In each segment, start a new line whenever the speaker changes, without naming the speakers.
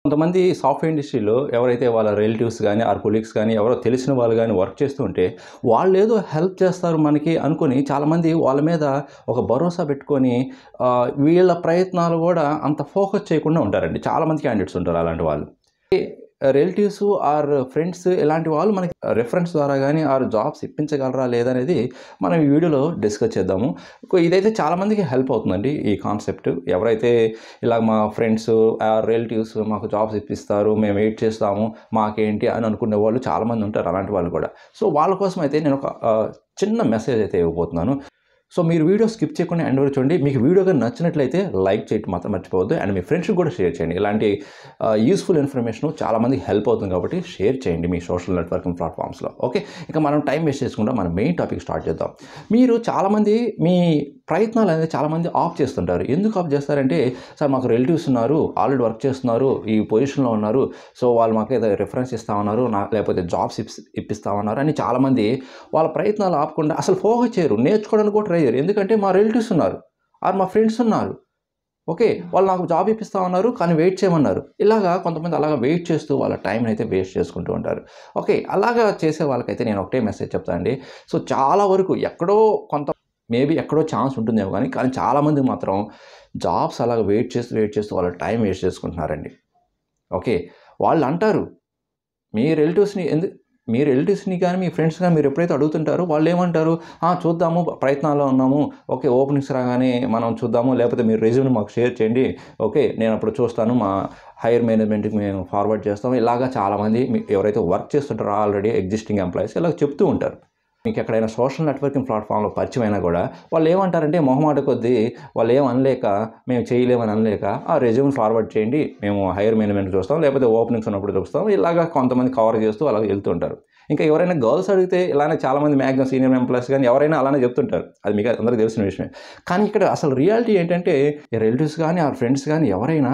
కొంతమంది సాఫ్ట్వేర్ ఇండస్ట్రీలో ఎవరైతే వాళ్ళ రిలేటివ్స్ కానీ ఆర్ కొలీగ్స్ కానీ ఎవరో తెలిసిన వాళ్ళు కానీ వర్క్ చేస్తూ ఉంటే వాళ్ళు ఏదో హెల్ప్ చేస్తారు మనకి అనుకుని చాలామంది వాళ్ళ మీద ఒక భరోసా పెట్టుకొని ఆ, వీళ్ళ ప్రయత్నాలు కూడా అంత ఫోకస్ చేయకుండా ఉంటారండి చాలామంది క్యాండిడేట్స్ ఉంటారు అలాంటి వాళ్ళు రిలేటివ్స్ ఆర్ ఫ్రెండ్స్ ఇలాంటి వాళ్ళు మనకి రెఫరెన్స్ ద్వారా కానీ ఆర్ జాబ్స్ ఇప్పించగలరా లేదనేది మనం ఈ వీడియోలో డిస్కస్ చేద్దాము ఇంకో ఇదైతే చాలామందికి హెల్ప్ అవుతుందండి ఈ కాన్సెప్ట్ ఎవరైతే ఇలా మా ఫ్రెండ్స్ ఆర్ రిలేటివ్స్ మాకు జాబ్స్ ఇప్పిస్తారు మేము వెయిట్ చేస్తాము మాకేంటి అని అనుకునే వాళ్ళు చాలామంది ఉంటారు అలాంటి వాళ్ళు కూడా సో వాళ్ళ కోసం అయితే నేను ఒక ఆ, చిన్న మెసేజ్ అయితే ఇవ్వబోతున్నాను సో మీరు వీడియో స్కిప్ చేయకుండా ఎండ్ వరకు చూడండి మీకు వీడియో కానీ నచ్చినట్లయితే లైక్ చేయడం మాత్రం మర్చిపోవద్దు అండ్ మీ ఫ్రెండ్స్కి కూడా షేర్ చేయండి ఇలాంటి యూస్ఫుల్ ఇన్ఫర్మేషన్ చాలామందికి హెల్ప్ అవుతుంది కాబట్టి షేర్ చేయండి మీ సోషల్ నెట్వర్కింగ్ ప్లాట్ఫామ్స్లో ఓకే ఇంకా మనం టైం వేస్ట్ చేసుకుంటా మన మెయిన్ టాపిక్ స్టార్ట్ చేద్దాం మీరు చాలామంది మీ ప్రయత్నాలు అనేది చాలామంది ఆఫ్ చేస్తుంటారు ఎందుకు ఆఫ్ చేస్తారంటే సార్ మాకు రిలేటివ్స్ ఉన్నారు ఆల్రెడీ వర్క్ చేస్తున్నారు ఈ పొజిషన్లో ఉన్నారు సో వాళ్ళు మాకు ఏదో రెఫరెన్స్ ఇస్తా ఉన్నారు నా లేకపోతే జాబ్స్ ఇప్స్ ఇప్పిస్తా ఉన్నారు అని చాలామంది వాళ్ళ ప్రయత్నాలు ఆపకుండా అసలు ఫోకస్ చేయరు నేర్చుకోవడానికి కూడా ట్రై చేయరు ఎందుకంటే మా రిలేటివ్స్ ఉన్నారు ఆర్ మా ఫ్రెండ్స్ ఉన్నారు ఓకే వాళ్ళు నాకు జాబ్ ఇప్పిస్తా ఉన్నారు కానీ వెయిట్ చేయమన్నారు ఇలాగా కొంతమంది అలాగా వెయిట్ చేస్తూ వాళ్ళ టైంని అయితే వేస్ట్ చేసుకుంటూ ఉంటారు ఓకే అలాగా చేసే వాళ్ళకైతే నేను ఒకటే మెసేజ్ చెప్తానండి సో చాలా వరకు ఎక్కడో కొంత మేబీ ఎక్కడో ఛాన్స్ ఉంటుందేమో కానీ కానీ చాలామంది మాత్రం జాబ్స్ అలాగ వెయిట్ చేస్తూ వెయిట్ చేస్తూ వాళ్ళ టైం వేస్ట్ చేసుకుంటున్నారండి ఓకే వాళ్ళు అంటారు మీ రిలేటివ్స్ని ఎందు మీ రిలేటివ్స్ని కానీ మీ ఫ్రెండ్స్ కానీ మీరు ఎప్పుడైతే అడుగుతుంటారో వాళ్ళు ఏమంటారు "ఆ, చూద్దాము ప్రయత్నాల్లో ఉన్నాము ఓకే ఓపెనింగ్స్ రాగానే మనం చూద్దాము లేకపోతే మీరు రెజ్యూమ్ మాకు షేర్ చేయండి ఓకే నేను అప్పుడు చూస్తాను మా హైయర్ మేనేజ్మెంట్కి మేము ఫార్వర్డ్ చేస్తాము ఇలాగా చాలామంది మీ- ఎవరైతే వర్క్ చేస్తుంటారో ఆల్రెడీ ఎగ్జిస్టింగ్ ఎంప్లాయీస్ ఇలా చెప్తూ ఉంటారు మీకు ఎక్కడైనా సోషల్ నెట్వర్కింగ్ ప్లాట్ఫామ్లో పరిచయం అయినా కూడా వాళ్ళు ఏమంటారంటే మొహమాట కొద్దీ వాళ్ళు ఏం అనలేక మేము చేయలేమని అనలేక ఆ రెజ్యూమ్ ఫార్వర్డ్ చేయండి మేము హైయర్ మేనేజ్మెంట్ చూస్తాం లేకపోతే ఓపెనింగ్స్ ఉన్నప్పుడు చూస్తాం ఇలాగా కొంతమంది కవర్ చేస్తూ అలా వెళ్తుంటారు ఇంకా ఎవరైనా గర్ల్స్ అడిగితే ఇలానే చాలామంది మ్యాక్సిమం సీనియర్ ఎంప్లాయీస్ కానీ ఎవరైనా అలానే చెప్తుంటారు అది మీకు అందరికీ తెలిసిన విషయమే కానీ ఇక్కడ అసలు రియాలిటీ ఏంటంటే రిలేటివ్స్ కానీ ఆ ఫ్రెండ్స్ కానీ ఎవరైనా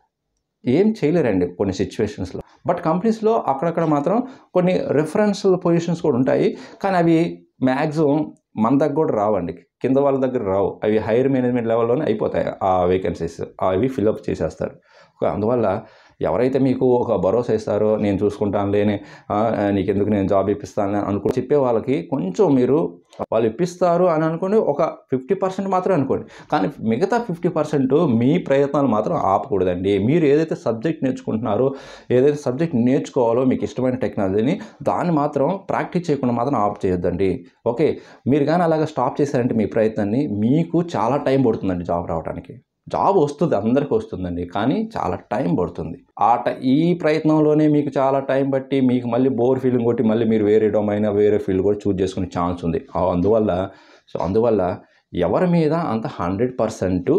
ఏం చేయలేరండి కొన్ని సిచ్యువేషన్స్లో బట్ కంపెనీస్లో అక్కడక్కడ మాత్రం కొన్ని రిఫరెన్స్ పొజిషన్స్ కూడా ఉంటాయి కానీ అవి మ్యాక్సిమం మన దగ్గర కూడా రావండి కింద వాళ్ళ దగ్గర రావు అవి హైయర్ మేనేజ్మెంట్ లెవెల్లోనే అయిపోతాయి ఆ వేకెన్సీస్ అవి ఫిల్అప్ చేసేస్తారు ఓకే, అందువల్ల ఎవరైతే మీకు ఒక భరోసా ఇస్తారో నేను చూసుకుంటాను లేని నీకెందుకు నేను జాబ్ ఇప్పిస్తాను అనుకో చెప్పే వాళ్ళకి కొంచెం మీరు వాళ్ళు ఇప్పిస్తారు అని అనుకోండి ఒక ఫిఫ్టీ పర్సెంట్ మాత్రం అనుకోండి కానీ మిగతా ఫిఫ్టీ పర్సెంట్ మీ ప్రయత్నాలు మాత్రం ఆపకూడదండి మీరు ఏదైతే సబ్జెక్ట్ నేర్చుకుంటున్నారో ఏదైతే సబ్జెక్ట్ నేర్చుకోవాలో మీకు ఇష్టమైన టెక్నాలజీని దాన్ని మాత్రం ప్రాక్టీస్ చేయకుండా మాత్రం ఆఫ్ చేయొద్దండి ఓకే మీరు కానీ అలాగ స్టాప్ చేశారంటే మీ ప్రయత్నాన్ని మీకు చాలా టైం పడుతుందండి జాబ్ రావడానికి జాబ్ వస్తుంది అందరికీ వస్తుందండి కానీ చాలా టైం పడుతుంది ఆ ట ఈ ప్రయత్నంలోనే మీకు చాలా టైం బట్టి మీకు మళ్ళీ బోర్ ఫీలింగ్ కొట్టి మళ్ళీ మీరు వేరే డొమైన్ వేరే ఫీల్డ్ కూడా చూజ్ చేసుకునే ఛాన్స్ ఉంది ఆ అందువల్ల సో అందువల్ల ఎవరి మీద అంత హండ్రెడ్ పర్సెంట్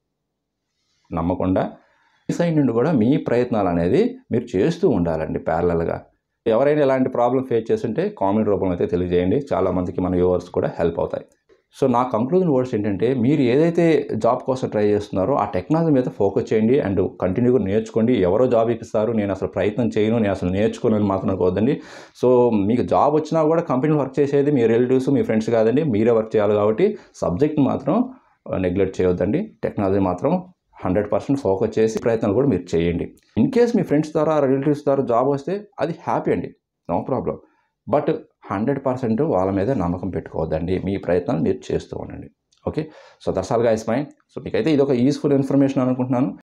నమ్మకుండా ఈ సైడ్ నుండి కూడా మీ ప్రయత్నాలు అనేది మీరు చేస్తూ ఉండాలండి ప్యారలల్గా ఎవరైనా ఇలాంటి ప్రాబ్లం ఫేస్ చేస్తుంటే కామెంట్ రూపంలో అయితే తెలియజేయండి చాలామందికి మన వ్యూవర్స్ కూడా హెల్ప్ అవుతాయి సో నా కంక్లూజన్ వర్డ్స్ ఏంటంటే మీరు ఏదైతే జాబ్ కోసం ట్రై చేస్తున్నారో ఆ టెక్నాలజీ మీద ఫోకస్ చేయండి అండ్ కంటిన్యూగా నేర్చుకోండి ఎవరో జాబ్ ఇప్పిస్తారు నేను అసలు ప్రయత్నం చేయను నేను అసలు నేర్చుకోనని మాత్రం అనుకోవద్దండి సో మీకు జాబ్ వచ్చినా కూడా కంపెనీ వర్క్ చేసేది మీ రిలేటివ్స్ మీ ఫ్రెండ్స్ కాదండి మీరే వర్క్ చేయాలి కాబట్టి సబ్జెక్ట్ మాత్రం నెగ్లెక్ట్ చేయొద్దండి టెక్నాలజీ మాత్రం హండ్రెడ్ పర్సెంట్ ఫోకస్ చేసి ప్రయత్నాలు కూడా మీరు చేయండి ఇన్ కేస్ మీ ఫ్రెండ్స్ ద్వారా రిలేటివ్స్ ద్వారా జాబ్ వస్తే అది హ్యాపీ అండి no problem but hundred percent వాళ్ళ మీద నమ్మకం పెట్టుకోవద్దండి మీ ప్రయత్నాలు మీరు చేస్తూ ఉండండి okay so that's all guys mind so మీకైతే ఇది ఒక యూస్ఫుల్ ఇన్ఫర్మేషన్ అనుకుంటున్నాను